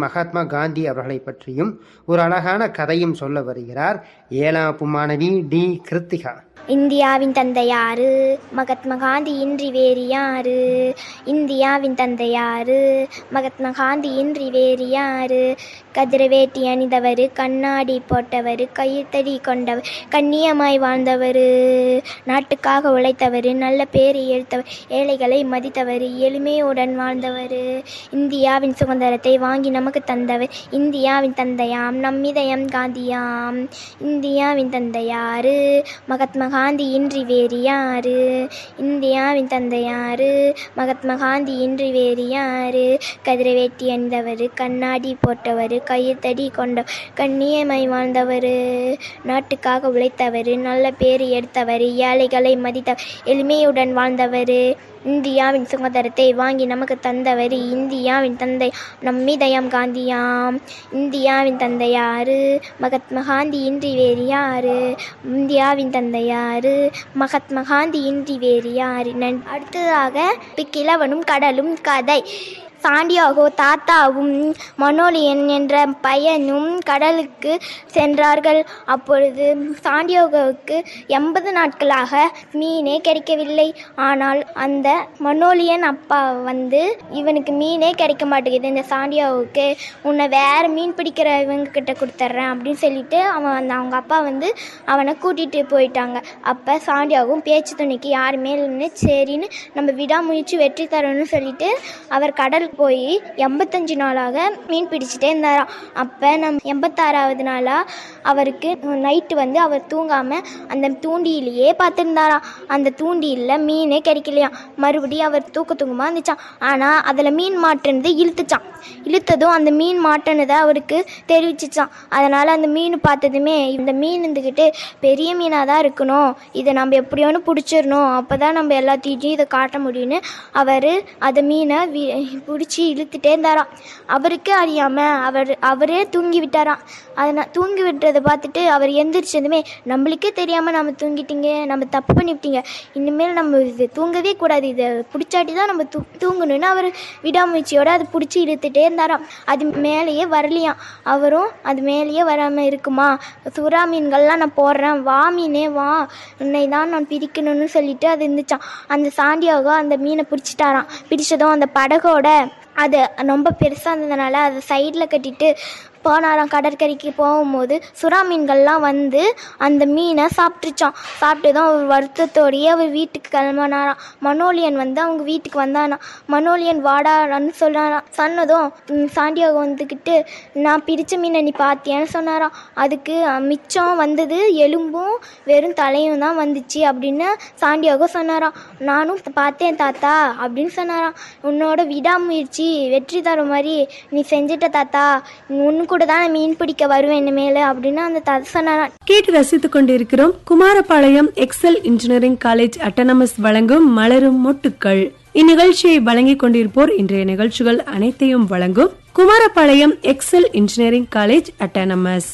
மகாத்மா காந்தி அவர்களை பற்றியும் ஒரு அழகான கதையும் சொல்ல வருகிறார் ஏழாப்பு மாணவி டி கிருத்திகா இந்தியாவின் தந்தை யாரு மகாத்மா காந்தி இன்றி வேறு யாரு இந்தியாவின் தந்தை யாரு மகாத்மா காந்தி இன்றி வேறு யாரு கதிரவேட்டி அணிந்தவர் கண்ணாடி போட்டவர் கைத்தடி கொண்டவர் கண்ணியமாய் வாழ்ந்தவர் நாட்டுக்காக உழைத்தவர் நல்ல பேரை எடுத்தவர் ஏழைகளை மதித்தவர் எளிமையுடன் வாழ்ந்தவர் இந்தியாவின் சுதந்திரத்தை வாங்கி நமக்கு தந்தவர் இந்தியாவின் தந்தையாம் நம்மிதயம் காந்தியாம் இந்தியாவின் தந்தை யாரு மகாத்மா காந்தி இன்றி வேறு யாரு இந்தியாவின் தந்தை யாரு மகாத்மா காந்தி இன்றி வேறு யாரு கதிரவேட்டி அணிந்தவர் கண்ணாடி போட்டவர் கையத்தடி கொண்ட கண்ணியமை வாழ்ந்தவர் நாட்டுக்காக உழைத்தவர் நல்ல பேர் எடுத்தவர் ஏழைகளை மதித்தவர் எளிமையுடன் வாழ்ந்தவர் இந்தியாவின் சுதந்திரத்தை வாங்கி நமக்கு தந்தவர் இந்தியாவின் தந்தை நம்மிதயம் காந்தியாம் இந்தியாவின் தந்தை யாரு மகாத்மா காந்தி இன்றி வேறு யாரு இந்தியாவின் தந்தை யாரு மகாத்மா காந்தி இன்றி வேறு யாரு நன் அடுத்ததாக கிழவனும் கடலும் கதை சாண்டியாகோ தாத்தாவும் மனோலியன் என்ற பையனும் கடலுக்கு சென்றார்கள் அப்பொழுது சாண்டியாகோவுக்கு எண்பது நாட்களாக மீனே கிடைக்கவில்லை ஆனால் அந்த மனோலியன் அப்பா வந்து இவனுக்கு மீனே கிடைக்க மாட்டேங்குது இந்த சாண்டியாவுக்கு உன்னை வேற மீன் பிடிக்கிற இவங்க கிட்ட கொடுத்துட்றேன் அப்படின்னு சொல்லிட்டு அவன் அந்த அவங்க அப்பா வந்து அவனை கூட்டிகிட்டு போயிட்டாங்க அப்போ சாண்டியாகவும் பேச்சு துணைக்கு யாருமே இல்லைன்னு சரின்னு நம்ம விடாமுயற்சி வெற்றி தரணும்னு சொல்லிட்டு அவர் கடல் போய் எண்பத்தஞ்சு நாளாக மீன் பிடிச்சிட்டே இருந்தாராம் அப்போ நம்ம எண்பத்தாறாவது நாளாக அவருக்கு நைட்டு வந்து அவர் தூங்காமல் அந்த தூண்டியிலேயே பார்த்துருந்தாராம் அந்த தூண்டியில் மீனே கிடைக்கலையாம் மறுபடியும் அவர் தூக்க தூக்கமாக இருந்துச்சான் ஆனால் அதில் மீன் மாட்டுனது இழுத்துச்சான் இழுத்ததும் அந்த மீன் மாட்டினதை அவருக்கு தெரிவிச்சிச்சான் அதனால் அந்த மீன் பார்த்ததுமே இந்த மீன் இருந்துக்கிட்டு பெரிய மீனாக தான் இருக்கணும் இதை நம்ம எப்படியோன்னு பிடிச்சிடணும் அப்போ தான் நம்ம எல்லாத்தையும் இதை காட்ட முடியும்னு அவர் அந்த மீனை வி பிடிச்சி இழுத்துட்டே இருந்தாராம் அவருக்கே அறியாமல் அவர் அவரே தூங்கி விட்டாராம் அதனால் தூங்கி விட்டுறதை பார்த்துட்டு அவர் எந்திரிச்சதுமே நம்மளுக்கே தெரியாமல் நம்ம தூங்கிட்டீங்க நம்ம தப்பு பண்ணிவிட்டீங்க இனிமேல் நம்ம இது தூங்கவே கூடாது இதை பிடிச்சாட்டி தான் நம்ம தூ தூங்கணும்னு அவர் விடாமுயற்சியோடு அதை பிடிச்சி இழுத்துட்டே இருந்தாராம் அது மேலேயே வரலையாம் அவரும் அது மேலேயே வராமல் இருக்குமா சுறா மீன்கள்லாம் நான் போடுறேன் வா மீனே வா உன்னை தான் நான் பிடிக்கணும்னு சொல்லிட்டு அது இருந்துச்சான் அந்த சாண்டியாக அந்த மீனை பிடிச்சிட்டாராம் பிடிச்சதும் அந்த படகோட அது ரொம்ப பெருசாக இருந்ததுனால அதை சைடில் கட்டிட்டு போனாராம் கடற்கரைக்கு போகும்போது சுறா மீன்கள்லாம் வந்து அந்த மீனை சாப்பிட்டுச்சான் சாப்பிட்டதும் அவர் வருத்தத்தோடையே அவர் வீட்டுக்கு கிளம்பினாராம் மனோலியன் வந்து அவங்க வீட்டுக்கு வந்தானா மனோலியன் வாடான்னு சொன்னாராம் சொன்னதும் ம், சாண்டியாகோ வந்துக்கிட்டு நான் பிடிச்ச மீனை நீ பார்த்தியான்னு சொன்னாராம் அதுக்கு அஹ், மிச்சம் வந்தது எலும்பும் வெறும் தலையும் தான் வந்துச்சு அப்படின்னு சாண்டியாகோ சொன்னாராம் நானும் பார்த்தேன் தாத்தா அப்படின்னு சொன்னாராம் உன்னோட விடாமுயற்சி வெற்றி தரும் மாதிரி நீ செஞ்சிட்ட தாத்தா உன்னு கூட தான் நான் மீன் பிடிக்க வருவேன் இனிமேல் அப்படின்னு அந்த தாத்தா சொன்னாராம் கேட்டு ரசித்துக் கொண்டிருக்கிறோம் Kumarapalayam Excel engineering college autonomous வழங்கும் மலரும் மொட்டுக்கள் இந்நிகழ்ச்சியை வழங்கிக் கொண்டிருப்போர் இன்றைய நிகழ்ச்சிகள் அனைத்தையும் வழங்கும் Kumarapalayam Excel engineering college autonomous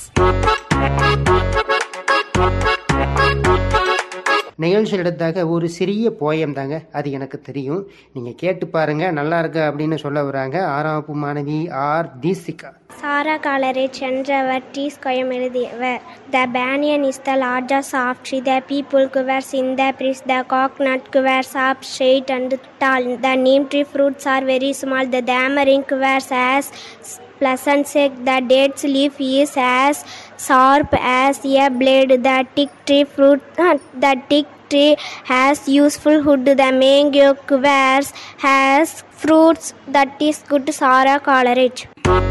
நிகழ்ச்சியில் எடுத்தாக ஒரு சிறிய போயம் தாங்க அது எனக்கு தெரியும் நீங்கள் கேட்டு பாருங்க நல்லா இருக்கு அப்படின்னு சொல்ல வராங்க ஆறாப்பு மாணவி ஆர் தீசிகா சாரா காலரை சென்றவர் டி ஸ்கொயம் எழுதியவர் the banyan is the largest of tree the peepal quivers in the breeze the coconut quivers of straight and tall the neem tree fruits are very small the tamarind quivers as pleasant sick the date's leaf is as sharp as a blade the tick tree fruit the tick tree has useful hood the mango quivers has fruits that is good Sarah Coleridge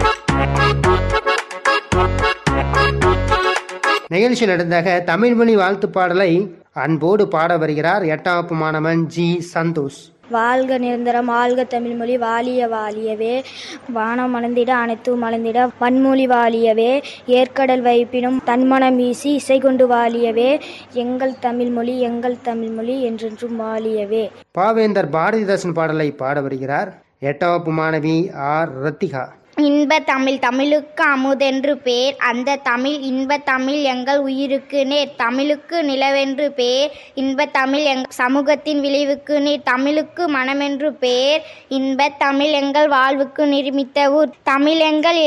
நிகழ்ச்சியில் நடந்தாக தமிழ் மொழி வாழ்த்து பாடலை அன்போடு பாட வருகிறார் எட்டாம் வகுப்பு மாணவன் ஜி சந்தோஷ் வாழ்க நிரந்தரம் ஆள்க தமிழ்மொழி வாலிய வாலியவே வானம் மலர்ந்திட அனைத்தும் மலர்ந்திட வன்மொழி வாலியவே ஏற்கடல் வைப்பினும் தன்மனம் வீசி இசை கொண்டு வாலியவே எங்கள் தமிழ்மொழி எங்கள் தமிழ்மொழி என்றென்றும் வாலியவே பாவேந்தர் பாரதிதாசன் பாடலை பாட வருகிறார் எட்டாம் வகுப்பு மாணவி ஆர் ரத்திகா இன்ப தமிழ் தமிழுக்கு அமுதென்று பேர் அந்த தமிழ் இன்ப தமிழ் எங்கள் உயிருக்கு நேர் தமிழுக்கு நிலவென்று பேர் இன்ப தமிழ் எங் சமூகத்தின் விளைவுக்கு நீர் தமிழுக்கு மனமென்று பேர் இன்ப தமிழ் எங்கள் வாழ்வுக்கு நிர்மித்த ஊர் தமிழ் எங்கள்